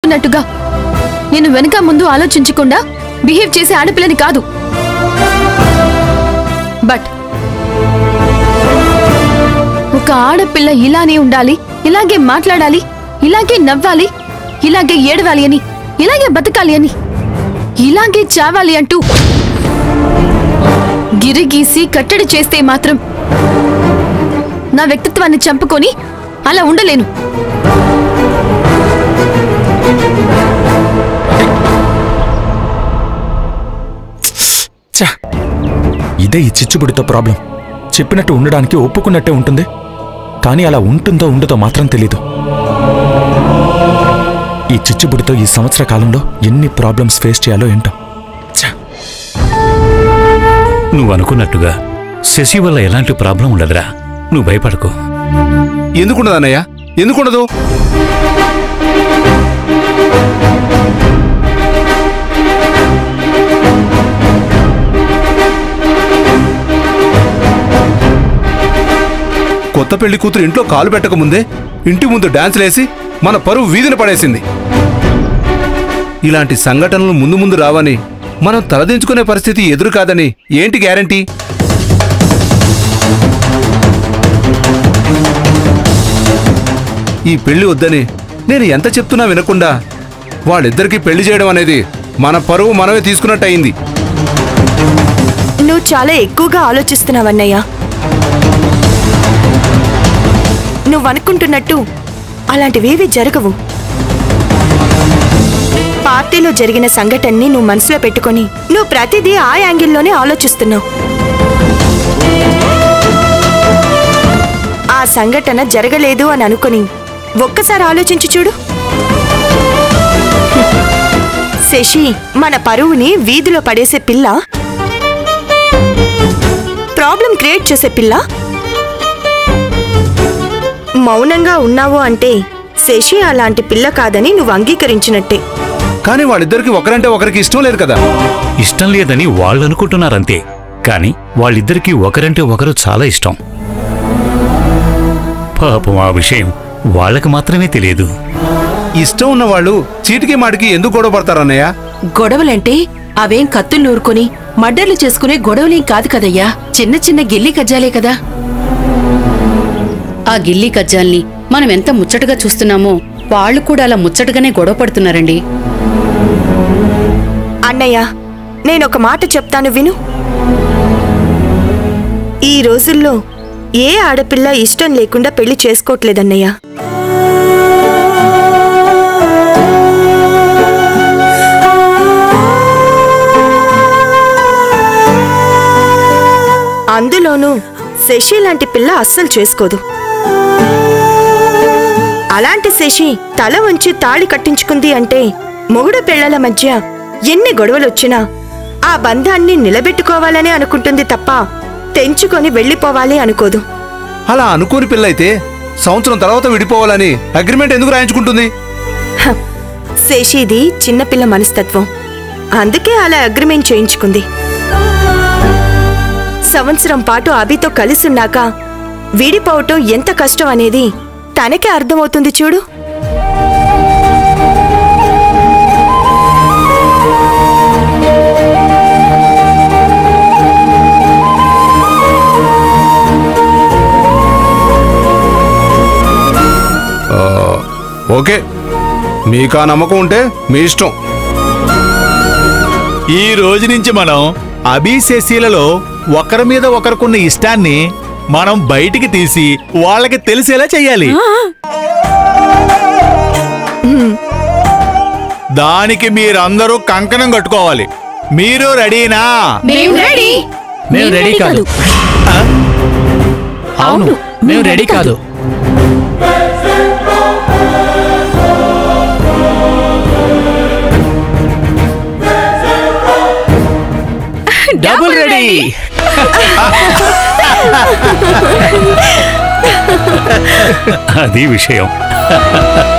చెప్పినట్టుగా నేను వెనక ముందు ఆలోచించకుండా బిహేవ్ చేసే ఆడపిల్లని కాదు బట్ ఒక ఆడపిల్ల ఇలానే ఉండాలి ఇలాగే మాట్లాడాలి ఇలాగే నవ్వాలి ఇలాగే ఏడవాలి అని ఇలాగే బతకాలి అని ఇలాగే చావాలి అంటూ గిరిగీసి కట్టడి చేస్తే మాత్రం నా వ్యక్తిత్వాన్ని చంపుకొని అలా ఉండలేను ఛ! ఇదే ఈ చిచ్చుబుడితో ప్రాబ్లం చెప్పినట్టు ఉండడానికి ఒప్పుకున్నట్టే ఉంటుంది కానీ అలా ఉంటుందో ఉండదో మాత్రం తెలీదు ఈ చిచ్చుబుడితో ఈ సంవత్సర కాలంలో ఎన్ని ప్రాబ్లమ్స్ ఫేస్ చేయాలో ఏంటో ఛ! నువ్వు అనుకున్నట్టుగా శశి వల్ల ఎలాంటి ప్రాబ్లం ఉండదురా నువ్వు భయపడకు ఎందుకుండదు అన్నయ్య ఎందుకుండదు కొత్త పెళ్లి కూతురు ఇంట్లో కాలు పెట్టక ముందే ఇంటి ముందు డాన్సులేసి మన పరువు వీధిన పడేసింది ఇలాంటి సంఘటనలు ముందు ముందు రావని మనం తలదించుకునే పరిస్థితి ఎదురు కాదని ఏంటి గ్యారంటీ ఈ పెళ్లి వద్దని నేను ఎంత చెప్తున్నా వినకుండా వాళ్ళిద్దరికీ పెళ్లి చేయడం అనేది మన పరువు మనమే తీసుకున్నట్టయింది నువ్వు చాలా ఎక్కువగా ఆలోచిస్తున్నావన్నయ్య నువ్వు అనుకుంటున్నట్టు అలాంటివేవి జరగవు పార్టీలో జరిగిన సంఘటనని నువ్వు మనసులో పెట్టుకొని నువ్వు ప్రతిదీ ఆ యాంగిల్లోనే ఆలోచిస్తున్నావు ఆ సంఘటన జరగలేదు అని అనుకుని ఒక్కసారి ఆలోచించి చూడు శశి మన పరువుని వీధిలో పడేసే పిల్ల ప్రాబ్లం క్రియేట్ చేసే పిల్ల మౌనంగా ఉన్నావు అంటే శశి అలాంటి పిల్ల కాదని నువ్వు అంగీకరించినట్టే కానీ వాళ్ళిద్దరికి ఒకరంటే ఒకరికి ఇష్టం లేదు కదా ఇష్టం లేదని వాళ్ళు అనుకుంటున్నారంతే కానీ వాళ్ళిద్దరికీ ఒకరంటే ఒకరు చాలా ఇష్టం పాపం ఆ విషయం వాళ్ళకి మాత్రమే తెలియదు ఇష్టం ఉన్న వాళ్ళు చీటికి మాటికి ఎందుకు గొడవ పడతారన్నయ్య గొడవలంటే అవేం కత్తులు నూరుకొని మడ్డర్లు చేసుకునే గొడవలేం కాదు కదయ్యా చిన్న చిన్న గిల్లి కజ్జాలే కదా ఆ గిల్లీ కజ్జాల్ని మనం ఎంత ముచ్చటగా చూస్తున్నామో వాళ్ళు కూడా అలా ముచ్చటగానే గొడవ పడుతున్నారండి అన్నయ్య నేనొక మాట చెప్తాను విను ఈ రోజుల్లో ఏ ఆడపిల్ల ఇష్టం లేకుండా పెళ్లి చేసుకోవట్లేదన్నయ్య అందులోనూ శశి లాంటి పిల్ల అస్సలు చేసుకోదు అలాంటి శశి తల వంచి తాళి కట్టించుకుంది అంటే మొగుడు పిల్లల మధ్య ఎన్ని గొడవలొచ్చినా ఆ బంధాన్ని నిలబెట్టుకోవాలనే అనుకుంటుంది తప్ప తెంచుకొని వెళ్ళిపోవాలి అనుకోదు అలా అనుకోని పిల్లయితే సంవత్సరం తర్వాత విడిపోవాలని అగ్రిమెంట్ ఎందుకు రాయించుకుంటుంది హ, శశిది చిన్నపిల్ల మనస్తత్వం అందుకే అలా అగ్రిమెంట్ చేయించుకుంది సంవత్సరం పాటు అభితో కలిసున్నాక విడిపోవటం ఎంత కష్టం అనేది తనకే అర్థమవుతుంది చూడు ఆ, ఓకే మీకు ఆ నమ్మకం ఉంటే మీ ఇష్టం ఈ రోజు నుంచి మనం అభిశశీలలో ఒకరి మీద ఒకరికున్న ఇష్టాన్ని మనం బయటికి తీసి వాళ్ళకి తెలిసేలా చెయ్యాలి దానికి మీరందరూ కంకణం కట్టుకోవాలి మీరు రెడీనా మేము రెడీ మేము రెడీ కాదు అవును మేము రెడీ కాదు డబుల్ రెడీ అది విషయం